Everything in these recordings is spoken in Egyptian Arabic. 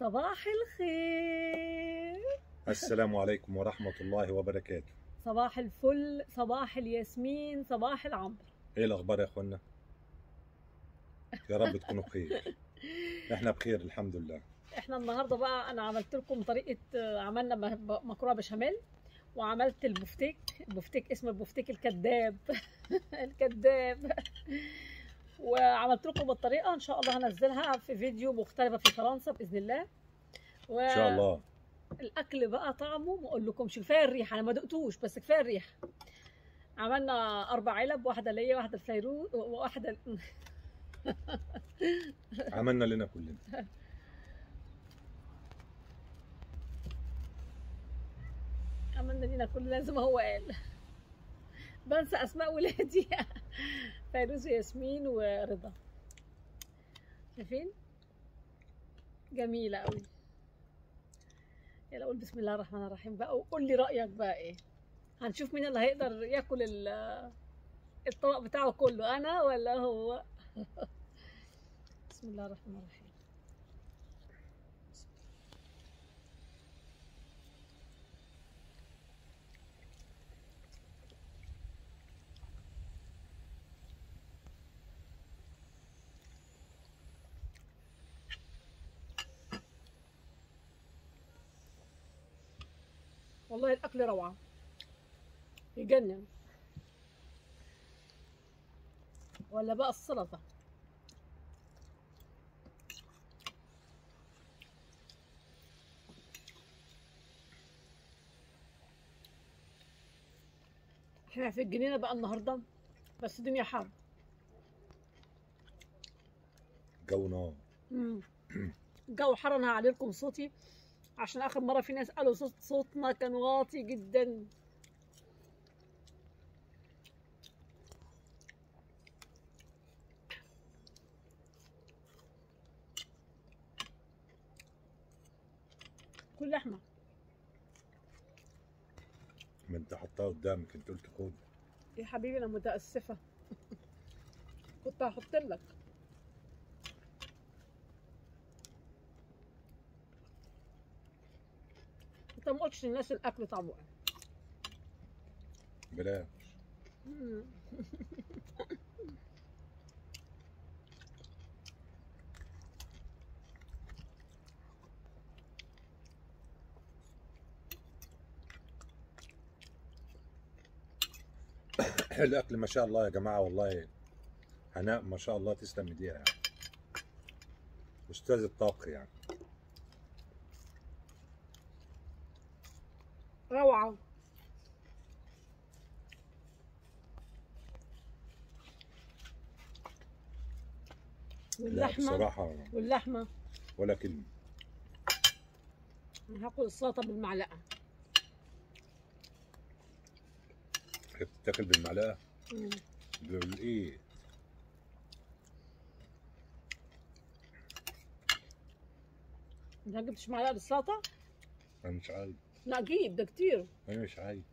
صباح الخير السلام عليكم ورحمة الله وبركاته صباح الفل صباح الياسمين صباح العنبر ايه الاخبار يا اخوانا يا رب تكونوا بخير احنا بخير الحمد لله احنا النهارده بقى انا عملت لكم طريقه آه، عملنا م- مكرونه بشاميل وعملت البفتيك البفتيك اسمه البفتيك الكذاب الكذاب وعملت لكم الطريقه ان شاء الله هنزلها في فيديو مختلفه في فرنسا باذن الله و... ان شاء الله الاكل بقى طعمه ما اقولكمش كفايه الريحه انا ما دقتوش بس كفايه الريحه عملنا اربع علب واحده ليا واحده لفيروز وواحده عملنا لنا كلنا عملنا لينا كلنا زي ما هو قال بنسى اسماء ولادي فيروز وياسمين ورضا شايفين جميله قوي يلا قول بسم الله الرحمن الرحيم بقى وقول لي رايك بقى ايه هنشوف مين اللي هيقدر ياكل ال- الطبق بتاعه كله انا ولا هو بسم الله الرحمن الرحيم والله الاكل روعه يجنن ولا بقى السلطه احنا في الجنينه بقى النهارده بس الدنيا حر جو نار مم. الجو حر انا هعلي لكم صوتي عشان اخر مره في ناس قالوا صوت صوتنا كان واطي جدا كل لحمه ما انت حطها قدامك انت قلت خد يا حبيبي انا متاسفه كنت هحط لك انت ما قلتش للناس الاكل طعمه ايه بلاش مم. الاكل ما شاء الله يا جماعة والله هناء ما شاء الله تسلم ايديها يعني استاذ الطبخ يعني روعه لا واللحمه بصراحة واللحمه ولا كلمة انا هاكل السلطه بالمعلقه هي بتتاكل بالمعلقة مم. بالايه انت ما جبتش معلقه للسلطه انا مش عايز لا جيب ده كتير انا مش عايز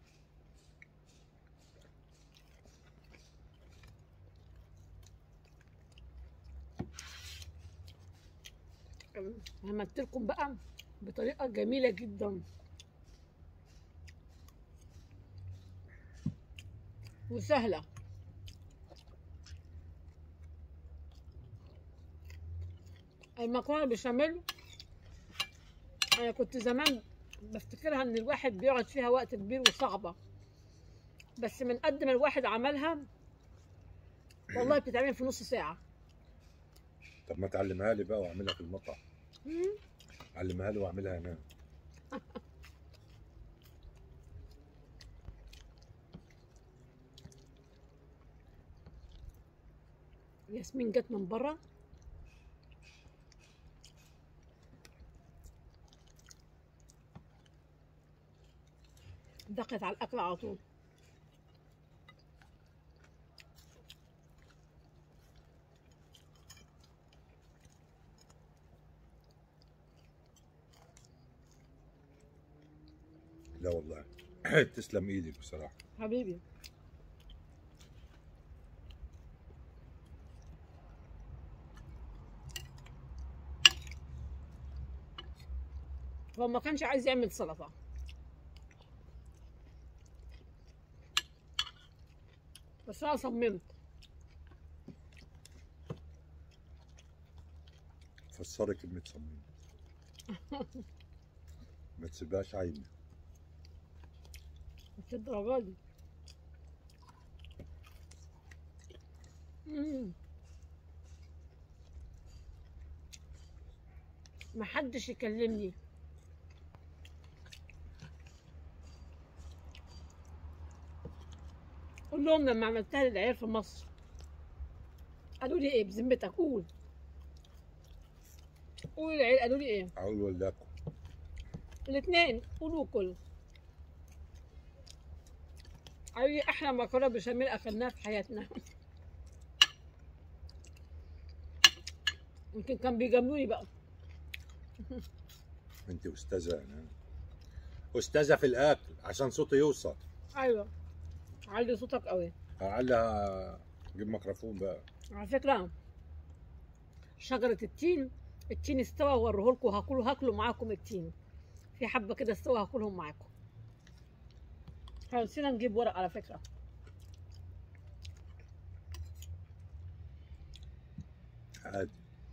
عملت لكم بقى بطريقه جميله جدا وسهله المكرونه بشاميل انا كنت زمان بفتكرها ان الواحد بيقعد فيها وقت كبير وصعبه بس من قد ما الواحد عملها والله بتتعمل في نص ساعه طب ما تعلمها لي بقى واعملها في المطعم مم. علمها لي واعملها هنا ياسمين جت من بره دخلت على الاكل على طول لا والله تسلم ايدك بصراحة حبيبي هو ما كانش عايز يعمل سلطه بس انا صممت فسري كلمة صميم ما تسيبهاش عايمة مش الدرجه دي مم. محدش يكلمني قول لهم لما عملتها للعيال في مصر قالوا لي ايه بذمتك قول قول العيال قالوا لي ايه أقول ولداكم الاثنين قولوا كل قالوا لي احلى مكرونه بشاميل اكلناها في حياتنا يمكن كان بيجاملوني بقى أنت أستاذة أنا أستاذة في الأكل عشان صوتي يوصل ايوه علي صوتك قوي أعلى جيب ميكروفون بقى على فكره شجره التين التين استوى ووريه لكم هاكله هاكله معاكم التين في حبه كده استوى هاكلهم معاكم إحنا نسينا نجيب ورق على فكره عادي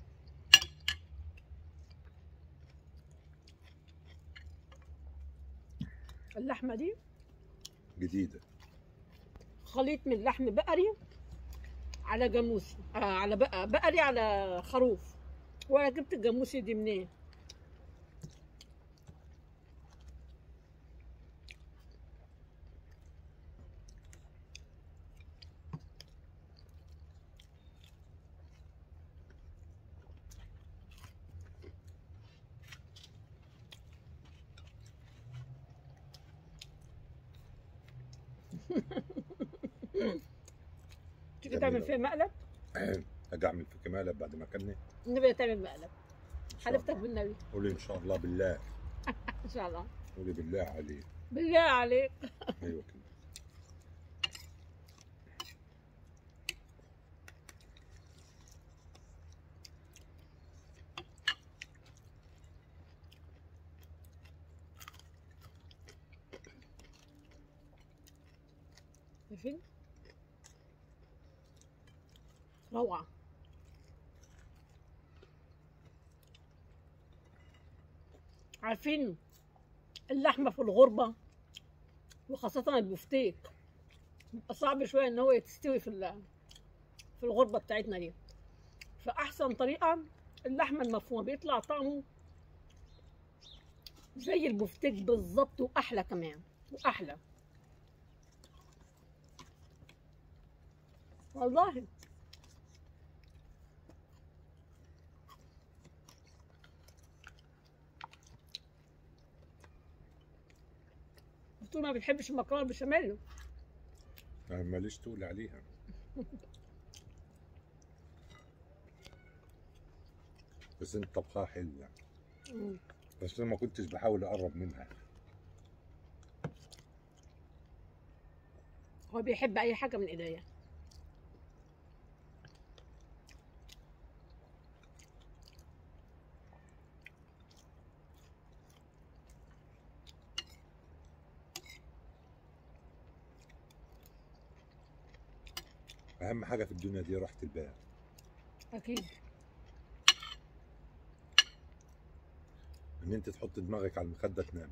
اللحمه دي جديدة خليط من لحم بقري على جاموسي آه على بقى بقري على خروف وانا جبت الجاموسي دي منين تيجي جميل تعمل أوي. فيها مقلب أجي أعمل في كمالة بعد ما كني النبي تعمل مقلب إن شاء الله. حلفتك بالنبي قولي إن شاء الله بالله ان شاء الله قولي بالله عليك بالله عليك أيوة كده شايفين روعة عارفين اللحمة في الغربة وخاصة البفتيك بيبقى صعب شوية ان هو تستوي في ال- في الغربة بتاعتنا دي فأحسن طريقة اللحمة المفرومة بيطلع طعمه زي البفتيك بالظبط وأحلى كمان وأحلى والله بتقول ما بتحبش المكرونه بالبشاميل أنا ماليش تقول عليها بس انت طبخها حلو يعني مم. بس انا ما كنتش بحاول اقرب منها هو بيحب اي حاجه من ايديا اهم حاجه في الدنيا دي راحه البال اكيد ان انت تحط دماغك على المخده تنام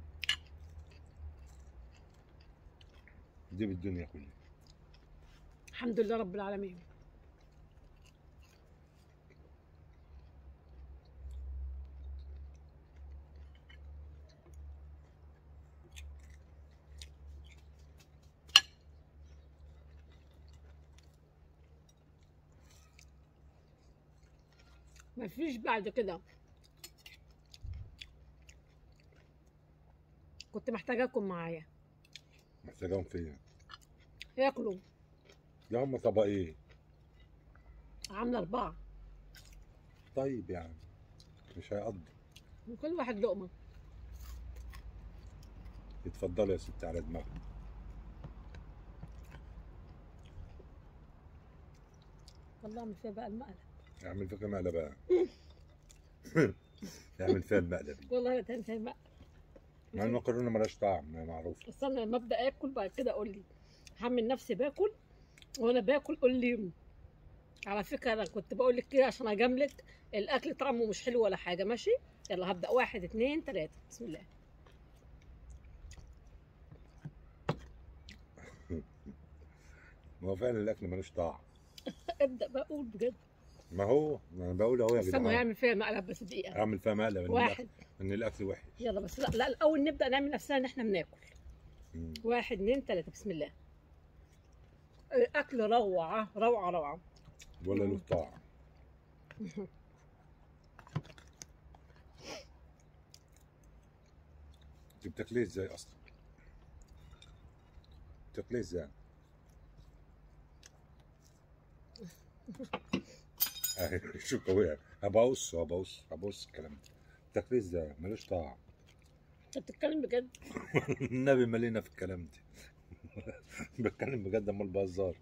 دي بالدنيا كلها الحمد لله رب العالمين مفيش بعد كده كنت محتاجاكم معايا محتاجاهم فيا ياكلوا ده هم طبقين عامله اربعه طيب يعني مش هيقضي وكل واحد لقمه اتفضلي يا ستي على دماغك والله اعمل فيها بقى المقلب اعمل فيها مقلب بقى اعمل فيها المقلب والله تعمل فيها المقلب مع المكرونه مالهاش طعم معروف بس انا لما ابدا اكل بعد كده اقول لي هعمل نفسي باكل وانا باكل قول لي على فكره انا كنت بقول لك كده عشان اجاملك الاكل طعمه مش حلو ولا حاجه ماشي يلا هبدا واحد اتنين تلاته بسم الله ما هو فعلا الاكل ملوش طعم ابدا بقى قول بجد ما هو ما انا بقول اهو يا استنى جدعان هيعمل فيها مقلب بس دقيقه اعمل فيها مقلب ان واحد الأكل- ان الاكل وحش يلا بس لا لا الاول نبدا نعمل نفسنا ان احنا بناكل مم. واحد اتنين تلاته بسم الله الاكل روعه روعه روعه ولا له طعم انت بتاكليه ازاي اصلا بتاكليه ازاي اهي شو قوية هبقص هبقص هبقص الكلام ده بتاكليه ازاي ملوش طعم انت بتتكلم بجد النبي مالينا في الكلام ده بتكلم بجد امال بهزار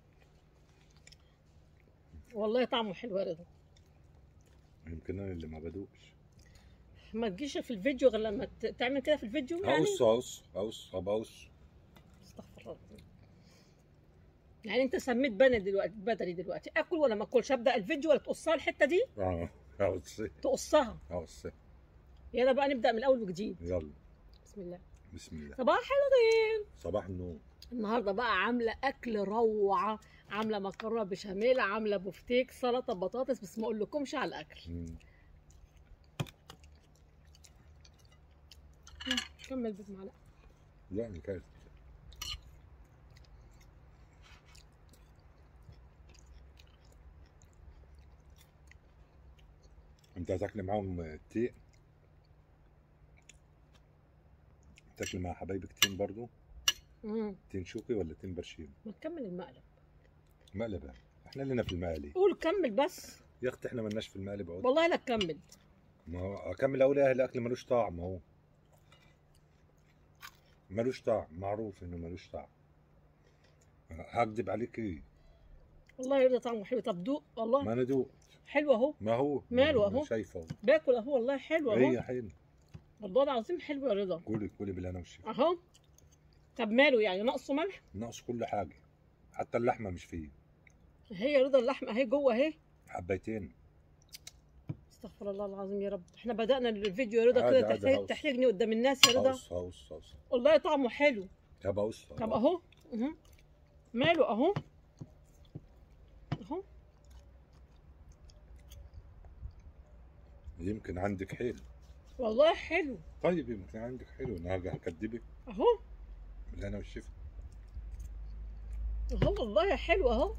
والله طعمه حلو يا رضا يمكن انا اللي ما بدوقش ما تجيش في الفيديو غير لما ت- تعمل كده في الفيديو يعني هقص هقص هقص هبقص استغفر الله العظيم. يعني انت سميت بدني دلوقتي بدني دلوقتي اكل ولا ما اكلش ابدا الفيديو ولا تقصها الحته دي اه هقص تقصها هقص يلا بقى نبدا من الاول وجديد يلا بسم الله بسم الله صباح الخير صباح النور النهارده بقى عامله اكل روعه عامله مكرونه بشاميل عامله بفتيك سلطه بطاطس بس ما اقولكمش على الاكل مم. كمل بالمعلقه لا انا كلت انت هتاكل معاهم تي تاكل مع حبايبك تين برضو امم تين شوكي ولا تين برشيم ما تكمل المقلب مقلبة احنا لنا في المقلي قول كمل بس يا اختي احنا مالناش في المقلب اهو والله لا تكمل ما هو اكمل اقول ايه الاكل ملوش طعم اهو ملوش طعم معروف انه ملوش طعم هكدب عليك ايه والله يرضى طعمه حلو طب دوق والله ما انا دوق حلو اهو ما هو ماله أنا أهو؟ شايفه اهو باكل اهو والله حلو اهو هي حلو والله العظيم حلو يا رضا كولي كولي بالهنا والشفا اهو طب ماله يعني ناقصه ملح ناقص كل حاجه حتى اللحمه مش فيه هي يا رضا اللحمه اهي جوه اهي حبيتين استغفر الله العظيم يا رب احنا بدأنا الفيديو يا رضا عادي، كده عادي، تحتاج هوس. تحرجني قدام الناس يا رضا هوس هوس هوس والله طعمه حلو طب هوس طب اهو اهو ماله اهو اهو يمكن عندك حيل والله حلو طيب يمكن عندك حلو انا هرجع اكدبك اهو بالهنا والشفا اهو والله حلو اهو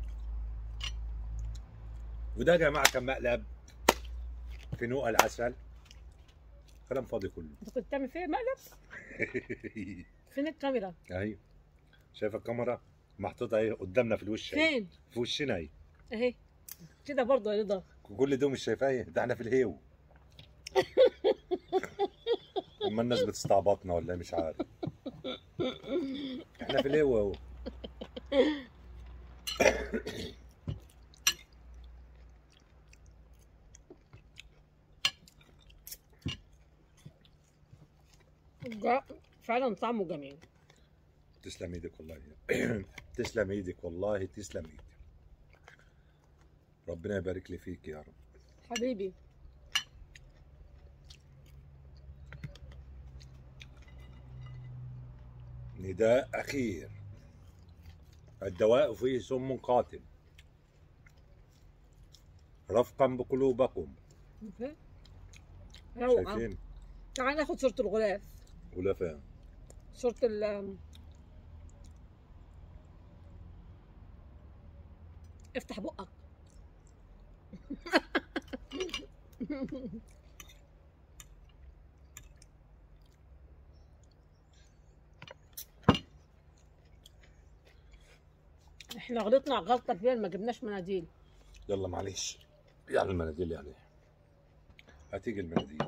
وده يا جماعه كان مقلب في نوع العسل كلام فاضي كله انت كنت بتعمل فيا مقلب فين الكاميرا اهي شايف الكاميرا محطوطه اهي قدامنا في الوش اهي فين في وشنا اهي اهي كده برضه يا رضا كل ده مش شايفاه اهي ده احنا في الهيو اما الناس بتستعبطنا ولا إيه مش عارف احنا في الهيو اهو جا- فعلا طعمه جميل تسلم ايدك والله تسلم ايدك والله تسلم ايدك ربنا يبارك لي فيك يا رب حبيبي نداء اخير الدواء فيه سم قاتل رفقا بقلوبكم اوكي روعة شايفين تعال ناخد صورة الغلاف ولا فاهم صورة ال افتح بقك احنا غلطنا غلطة كبيرة ما جبناش مناديل يلا معلش يعني المناديل يعني هتيجي المناديل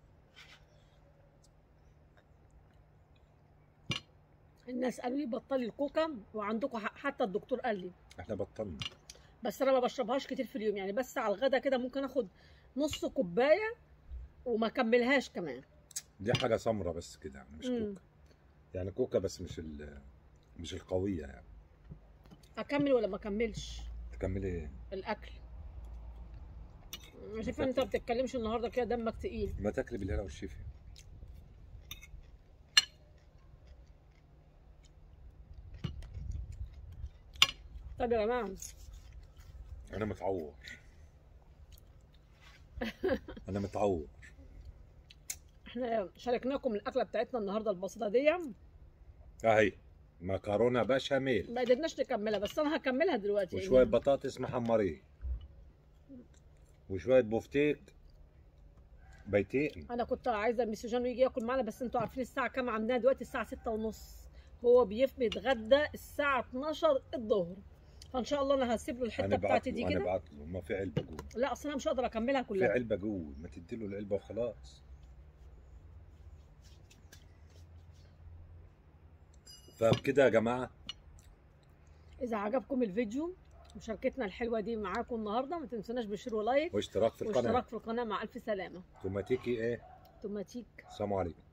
الناس قالوا لي بطلي الكوكا وعندكم حق حتى الدكتور قال لي احنا بطلنا بس انا ما بشربهاش كتير في اليوم يعني بس على الغدا كده ممكن اخد نص كوبايه وما اكملهاش كمان دي حاجه سمرة بس كده يعني مش مم. كوكا يعني كوكا بس مش ال مش القويه يعني اكمل ولا ما اكملش تكملي ايه الاكل انا شايفه ان انت ما بتتكلمش النهارده كده دمك تقيل ما تاكلي بالهنا والشفا طب يا جماعه انا متعور انا متعور احنا شاركناكم الاكله بتاعتنا النهارده البسيطه دي اهي مكرونه بشاميل ما قدرناش نكملها بس انا هكملها دلوقتي وشويه بطاطس محمرين وشويه بفتيك بيتين انا كنت عايزه ميسي جانو يجي ياكل معانا بس انتوا عارفين الساعه كام عندنا دلوقتي الساعه ستة ونص هو بيف بيتغدى الساعه 12 الظهر فان شاء الله انا هسيب له الحته هنبعت بتاعتي دي له كده هنبعت له ما في علبه جوه لا اصل انا مش هقدر اكملها في كلها علبه جوه ما تدي له العلبه وخلاص فبكده يا جماعه اذا عجبكم الفيديو مشاركتنا الحلوه دي معاكم النهارده ما تنسوناش بشير ولايك واشتراك في القناه واشتراك في القناه مع الف سلامه توماتيكي ايه توماتيك السلام عليكم